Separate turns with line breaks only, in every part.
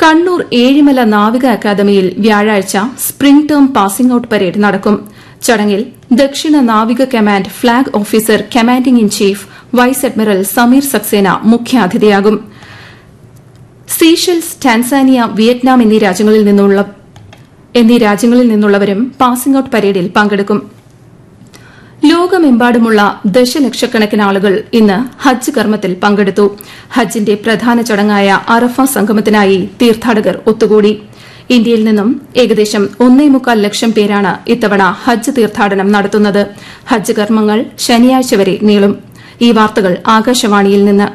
കണ്ണൂർ ഏഴിമല നാവിക അക്കാദമിയിൽ വ്യാഴാഴ്ച spring term passing out parade നടക്കും ചടങ്ങിൽ ദക്ഷിണ നാവിക command flag officer commanding in chief vice admiral Sameer Saxena മുഖ്യാതിഥിയാകും സീഷെൽസ് ടാൻസാനിയ വിയറ്റ്നാം എന്നീ രാജ്യങ്ങളിൽ നിന്നുള്ള എന്നീ രാജ്യങ്ങളിൽ നിന്നുള്ളവരും പാസിംഗ് ഔട്ട് പരേഡിൽ പങ്കെടുക്കും ലോകമെമ്പാടുമുള്ള ദശലക്ഷക്കണക്കിന് ആളുകൾ ഇന്ന് ഹജ്ജ് കർമ്മത്തിൽ പങ്കെടുത്തു ഹജ്ജിന്റെ പ്രധാന ചടങ്ങായ അറഫ സംഗമത്തിനായി തീർത്ഥാടകർ ഒത്തുകൂടി ഇന്ത്യയിൽ നിന്നും ഏകദേശം ഒന്നേ മുക്കാൽ ലക്ഷം പേരാണ് ഇത്തവണ ഹജ്ജ് തീർത്ഥാടനം നടത്തുന്നത് ഹജ്ജ് കർമ്മങ്ങൾ ശനിയാഴ്ച വരെ നീളും ഈ വാർത്തകൾ ആകാശവാണിയിൽ നിന്ന്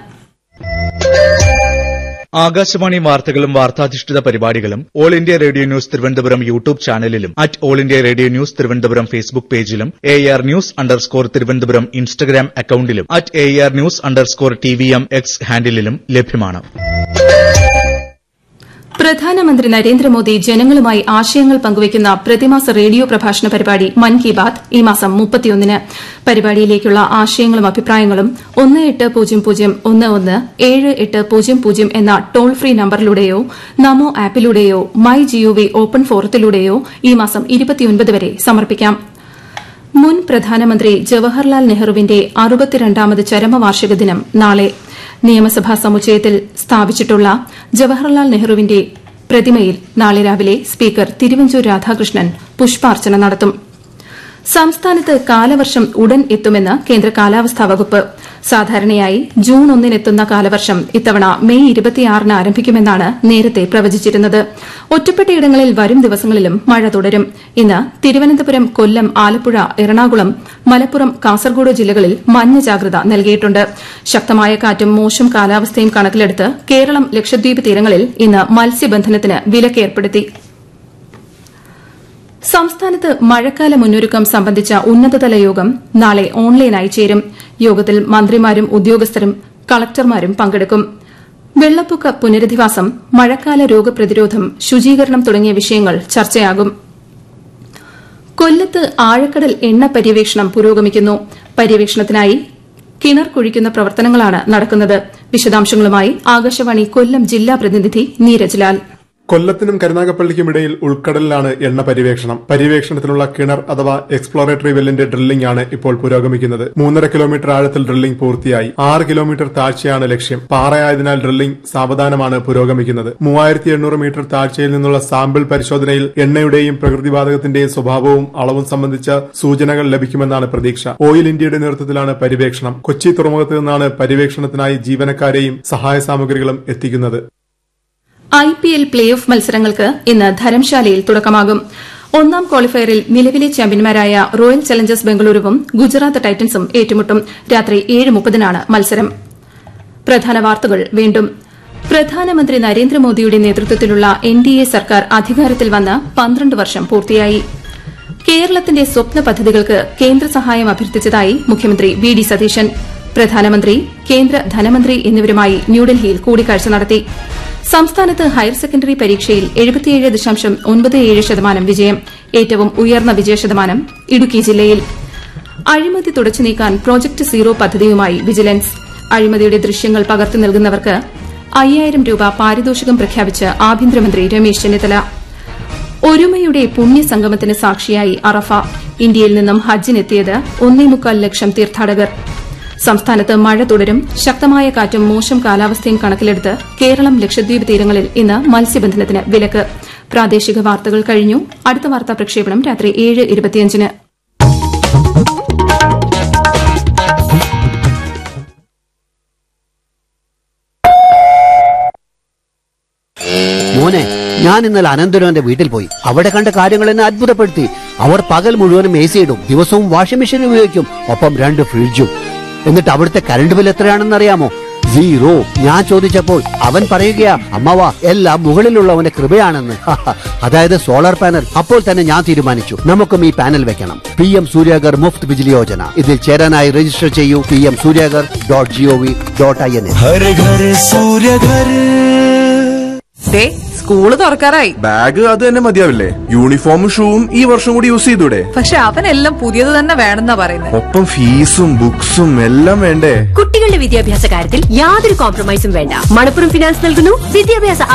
ആകാശവാണി വാർത്തകളും വാർത്താധിഷ്ഠിത പരിപാടികളും all India radio news Thiruvananthapuram YouTube ചാനലിലും at all India radio news Thiruvananthapuram Facebook പേജിലും A R news underscore Thiruvananthapuram Instagram അക്കൌണ്ടിലും at A R news underscore T V M X ഹാൻഡിലും ലഭ്യമാണ്
പ്രധാനമന്ത്രി നരേന്ദ്രമോദി ജനങ്ങളുമായി ആശയങ്ങൾ പങ്കുവയ്ക്കുന്ന പ്രതിമാസ റേഡിയോ പ്രഭാഷണ പരിപാടി മൻ കി ബാത് ഈ മാസം മുപ്പത്തിയൊന്നിന് പരിപാടിയിലേക്കുള്ള ആശയങ്ങളും അഭിപ്രായങ്ങളും ഒന്ന് എട്ട് പൂജ്യം പൂജ്യം ഒന്ന് ഒന്ന് ഏഴ് എട്ട് പൂജ്യം പൂജ്യം എന്ന ടോൾ ഫ്രീ നമ്പറിലൂടെയോ നമോ ആപ്പിലൂടെയോ മൈ ജിഒവി ഓപ്പൺ ഫോറത്തിലൂടെയോ ഈ മാസം ഇരുപത്തിയൊൻപത് വരെ സമർപ്പിക്കാം മുൻ പ്രധാനമന്ത്രി ജവഹർലാൽ നെഹ്റുവിന്റെ അറുപത്തിരണ്ടാമത് ചരമവാർഷിക ദിനം നാളെ നിയമസഭാ സമുച്ചയത്തിൽ സ്ഥാപിച്ചിട്ടുള്ള ജവഹർലാൽ നെഹ്റുവിന്റെ പ്രതിമയിൽ നാളെ രാവിലെ സ്പീക്കർ തിരുവഞ്ചൂർ രാധാകൃഷ്ണൻ പുഷ്പാർച്ചന നടത്തും സംസ്ഥാനത്ത് കാലവർഷം ഉടൻ എത്തുമെന്ന് കേന്ദ്ര കാലാവസ്ഥാ വകുപ്പ് സാധാരണയായി ജൂൺ ഒന്നിനെത്തുന്ന കാലവർഷം ഇത്തവണ മെയ് ഇരുപത്തിയാറിന് ആരംഭിക്കുമെന്നാണ് നേരത്തെ പ്രവചിച്ചിരുന്നത് ഒറ്റപ്പെട്ടയിടങ്ങളിൽ വരും ദിവസങ്ങളിലും മഴ തുടരും ഇന്ന് തിരുവനന്തപുരം കൊല്ലം ആലപ്പുഴ എറണാകുളം മലപ്പുറം കാസർഗോഡ് ജില്ലകളിൽ മഞ്ഞ ജാഗ്രത നൽകിയിട്ടുണ്ട് ശക്തമായ കാറ്റും മോശം കാലാവസ്ഥയും കണക്കിലെടുത്ത് കേരളം ലക്ഷദ്വീപ് തീരങ്ങളിൽ ഇന്ന് മത്സ്യബന്ധനത്തിന് വിലക്കേർപ്പെടുത്തി സംസ്ഥാനത്ത് മഴക്കാല മുന്നൊരുക്കം സംബന്ധിച്ച ഉന്നതതല യോഗം നാളെ ഓൺലൈനായി ചേരും യോഗത്തിൽ മന്ത്രിമാരും ഉദ്യോഗസ്ഥരും കളക്ടർമാരും പങ്കെടുക്കും വെള്ളപ്പൊക്ക പുനരധിവാസം മഴക്കാല രോഗപ്രതിരോധം ശുചീകരണം തുടങ്ങിയ വിഷയങ്ങൾ ചർച്ചയാകും കൊല്ലത്ത് ആഴക്കടൽ എണ്ണ പര്യവേഷണം പുരോഗമിക്കുന്നു പര്യവേഷണത്തിനായി കിണർ കുഴിക്കുന്ന പ്രവർത്തനങ്ങളാണ് നടക്കുന്നത് വിശദാംശങ്ങളുമായി ആകാശവാണി കൊല്ലം ജില്ലാ പ്രതിനിധി നീരജ് ലാൽ
കൊല്ലത്തിനും കരുനാഗപ്പള്ളിക്കുമിടയിൽ ഉൾക്കടലിലാണ് എണ്ണ പര്യവേക്ഷണം പര്യവേക്ഷണത്തിനുള്ള കിണർ അഥവാ എക്സ്പ്ലോറേറ്ററി വെല്ലിന്റെ ഡ്രില്ലിംഗ് ആണ് ഇപ്പോൾ പുരോഗമിക്കുന്നത് മൂന്നര കിലോമീറ്റർ ആഴത്തിൽ ഡ്രില്ലിംഗ് പൂർത്തിയായി ആറ് കിലോമീറ്റർ താഴ്ചയാണ് ലക്ഷ്യം പാറയായതിനാൽ ഡ്രില്ലിംഗ് സാവധാനമാണ് പുരോഗമിക്കുന്നത് മൂവായിരത്തി എണ്ണൂറ് മീറ്റർ താഴ്ചയിൽ നിന്നുള്ള സാമ്പിൾ പരിശോധനയിൽ എണ്ണയുടെയും പ്രകൃതിവാതകത്തിന്റെയും സ്വഭാവവും അളവും സംബന്ധിച്ച സൂചനകൾ ലഭിക്കുമെന്നാണ് പ്രതീക്ഷ ഓയിൽ ഇന്ത്യയുടെ നേതൃത്വത്തിലാണ് പര്യവേക്ഷണം കൊച്ചി തുറമുഖത്ത് നിന്നാണ് പര്യവേക്ഷണത്തിനായി ജീവനക്കാരെയും സഹായ സാമഗ്രികളും എത്തിക്കുന്നത്
I P L play off മത്സരങ്ങൾക്ക് ഇന്ന് ധരംശാലയിൽ തുടക്കമാകും ഒന്നാം ക്വാളിഫയറിൽ നിലവിലെ ചാമ്പ്യന്മാരായ റോയൽ ചലഞ്ചേഴ്സ് ബംഗളൂരുവും ഗുജറാത്ത് ടൈറ്റൻസും ഏറ്റുമുട്ടും രാത്രി ഏഴ് മുപ്പതിനാണ് മത്സരം പ്രധാന വാർത്തകൾ വീണ്ടും പ്രധാനമന്ത്രി നരേന്ദ്രമോദിയുടെ നേതൃത്വത്തിലുള്ള എൻ ഡി എ സർക്കാർ അധികാരത്തിൽ വന്ന് പന്ത്രണ്ട് വർഷം പൂർത്തിയായി കേരളത്തിന്റെ സ്വപ്ന പദ്ധതികൾക്ക് കേന്ദ്ര സഹായം അഭ്യർത്ഥിച്ചതായി മുഖ്യമന്ത്രി വി ഡി സതീശൻ പ്രധാനമന്ത്രി കേന്ദ്ര ധനമന്ത്രി എന്നിവരുമായി ന്യൂഡൽഹിയിൽ കൂടിക്കാഴ്ച നടത്തി സംസ്ഥാനത്ത് ഹയർ സെക്കൻഡറി പരീക്ഷയിൽ എഴുപത്തിയേഴ് ദശാംശം ഒൻപത് ഏഴ് ശതമാനം വിജയം ഏറ്റവും ഉയർന്ന വിജയശതമാനം ഇടുക്കി ജില്ലയിൽ അഴിമതി തുടച്ചു നീക്കാൻ പ്രോജക്ട് സീറോ പദ്ധതിയുമായി വിജിലൻസ് അഴിമതിയുടെ ദൃശ്യങ്ങൾ പകർത്തി നൽകുന്നവർക്ക് അയ്യായിരം രൂപ പാരിതോഷികം പ്രഖ്യാപിച്ച് ആഭ്യന്തരമന്ത്രി രമേശ് ചെന്നിത്തല ഒരുമയുടെ പുണ്യസംഗമത്തിന് സാക്ഷിയായി അറഫ ഇന്ത്യയിൽ നിന്നും ഹജ്ജിനെത്തിയത് ഒന്നേമുക്കാൽ ലക്ഷം തീർത്ഥാടകർ സംസ്ഥാനത്ത് മഴ തുടരും ശക്തമായ കാറ്റും മോശം കാലാവസ്ഥയും കണക്കിലെടുത്ത് കേരളം ലക്ഷദ്വീപ് തീരങ്ങളിൽ ഇന്ന് മത്സ്യബന്ധനത്തിന് വിലക്ക് പ്രാദേശിക വാർത്തകൾ കഴിഞ്ഞു അടുത്ത വാർത്താ പ്രക്ഷേപണം രാത്രി ഏഴ് ഇരുപത്തിയഞ്ചിന്
മോനെ ഞാൻ ഇന്നലെ അനന്തരവന്റെ വീട്ടിൽ പോയി അവിടെ കണ്ട കാര്യങ്ങൾ എന്നെ അത്ഭുതപ്പെടുത്തി അവർ പകൽ മുഴുവനും എ സി ഇടും ദിവസവും വാഷിംഗ് മെഷീൻ ഉപയോഗിക്കും ഒപ്പം രണ്ട് ഫ്രിഡ്ജും എന്നിട്ട് അവിടുത്തെ കറണ്ട് ബിൽ എത്രയാണെന്ന് അറിയാമോ സീറോ ഞാൻ ചോദിച്ചപ്പോൾ അവൻ പറയുകയാ അമ്മവ എല്ലാം മുകളിലുള്ളവന്റെ കൃപയാണെന്ന് അതായത് സോളാർ പാനൽ അപ്പോൾ തന്നെ ഞാൻ തീരുമാനിച്ചു നമുക്കും ഈ പാനൽ വെക്കണം പി എം സൂര്യാഗർ മുഫ്ത് ബിജിലി യോജന ഇതിൽ ചേരാനായി രജിസ്റ്റർ ചെയ്യൂ P M Suryaghar dot G O V dot I N
ഹര ഘര സൂര്യ ഘര
ദേ സ്കൂള് തുറക്കാറായി
ബാഗ് അത് തന്നെ മതിയാവില്ലേ യൂണിഫോമും ഷൂവും ഈ വർഷം കൂടി യൂസ് ചെയ്തൂടെ
പക്ഷെ അവനെല്ലാം പുതിയത് തന്നെ വേണമെന്നാ പറയുന്നത്
ഒപ്പം ഫീസും ബുക്സും എല്ലാം വേണ്ടേ
കുട്ടികളുടെ വിദ്യാഭ്യാസ കാര്യത്തിൽ യാതൊരു കോംപ്രമൈസും വേണ്ട മണപ്പുറം ഫിനാൻസ് നൽകുന്നു വിദ്യാഭ്യാസ